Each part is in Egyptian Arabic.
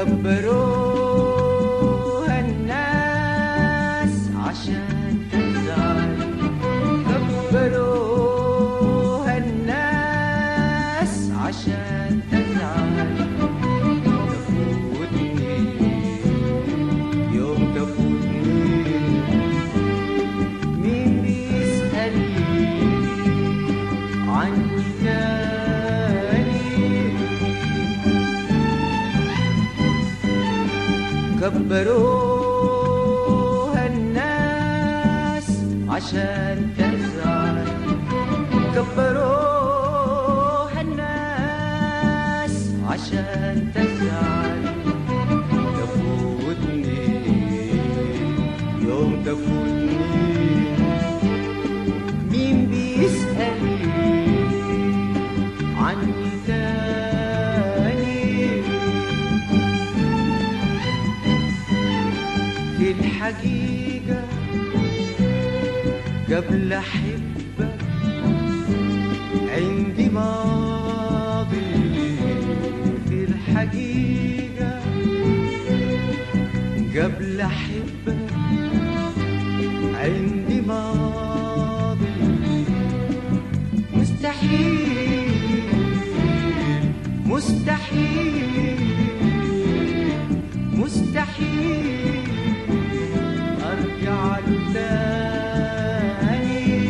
كبروها الناس عشان تزعل كبروها الناس عشان تزعل تفوتني يوم تفوتني مين بيسألني عني تاني كبروها الناس عشان تزعل كبروها الناس عشان تزعل تفوتني يوم تفوتني مين بيسألني عني تاني في الحقيقة قبل أحبك عندي ماضي في الحقيقة قبل أحبك عندي ماضي مستحيل مستحيل مستحيل ارجع له تاني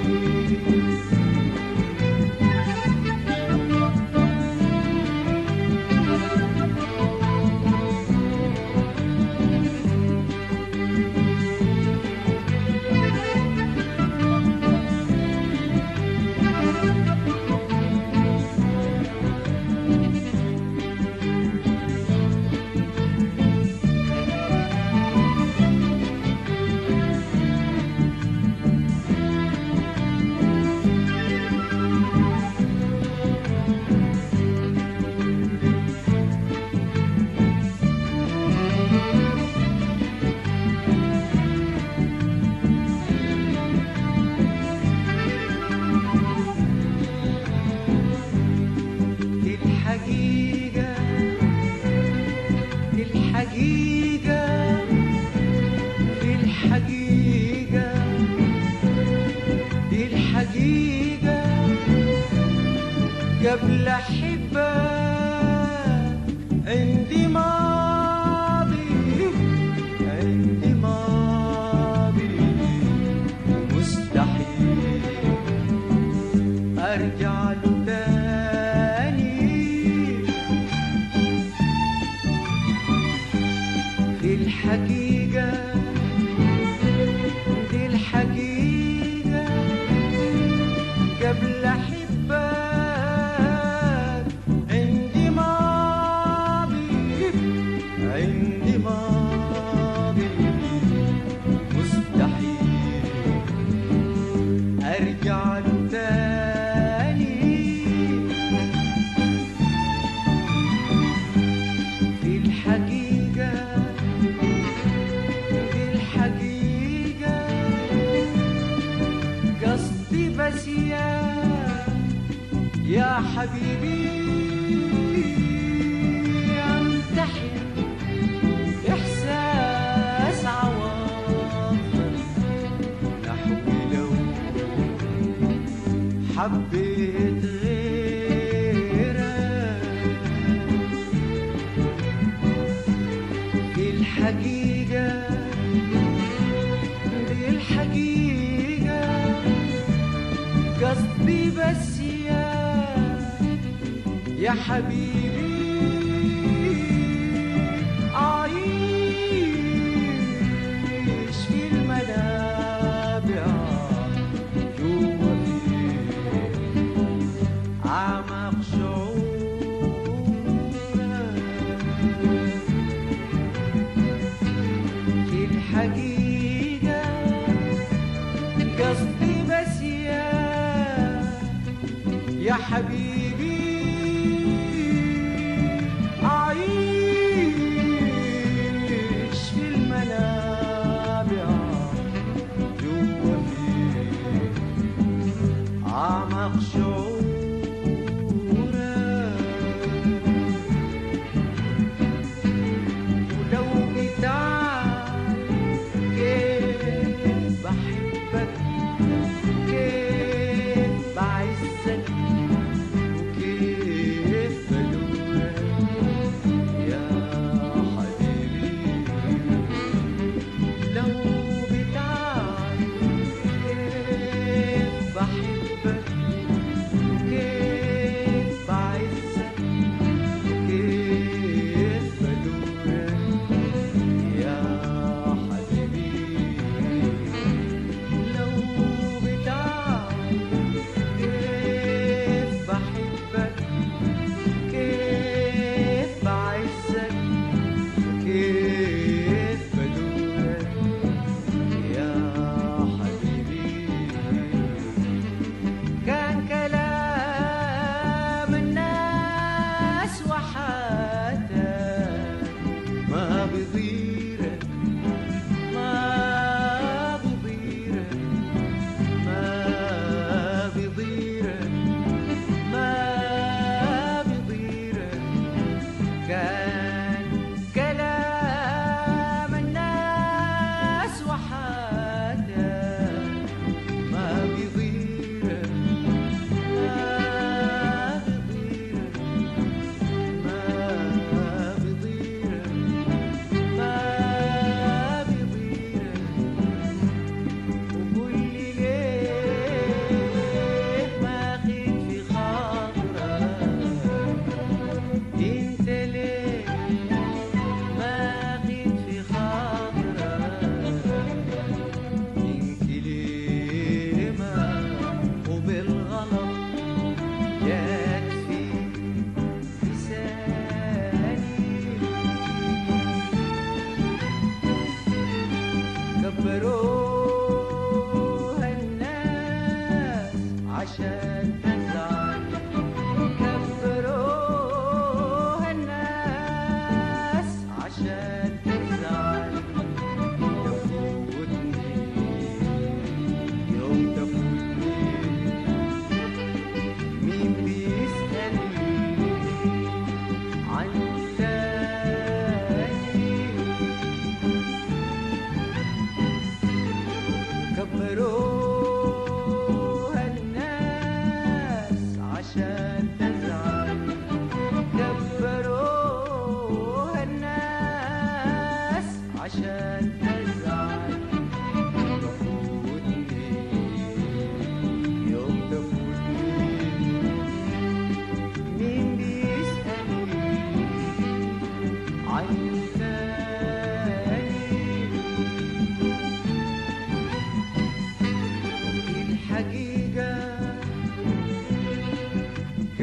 الحقيقة الحقيقة الحقيقة الحقيقة قبل أحبك عندي ماضي عندي ماضي مستحيل ارجع له تاني في الحقيقة دي الحقيقة قبل أحبك عندي ماضي عندي ماضي مستحيل ارجع له تاني في الحقيقة في الحقيقة قصدي بس يا يا حبيبي امتحن احساس عواطف نحوي لو حبيت غيرك في الحقيقة دي الحقيقة قصدي بس يا يا حبيبي أعيش في المنابع جوا في أعمق شعورك في الحقيقة قصدي بس يا يا حبيبي أعيش في المنابع جوا في أعمق شعورك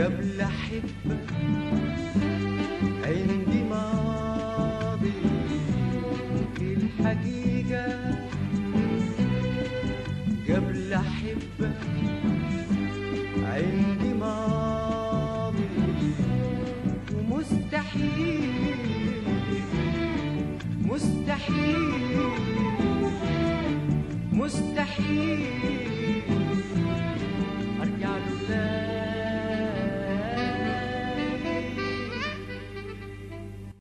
قبل أحبك عندي ماضي في الحقيقة قبل أحبك عندي ماضي ومستحيل مستحيل مستحيل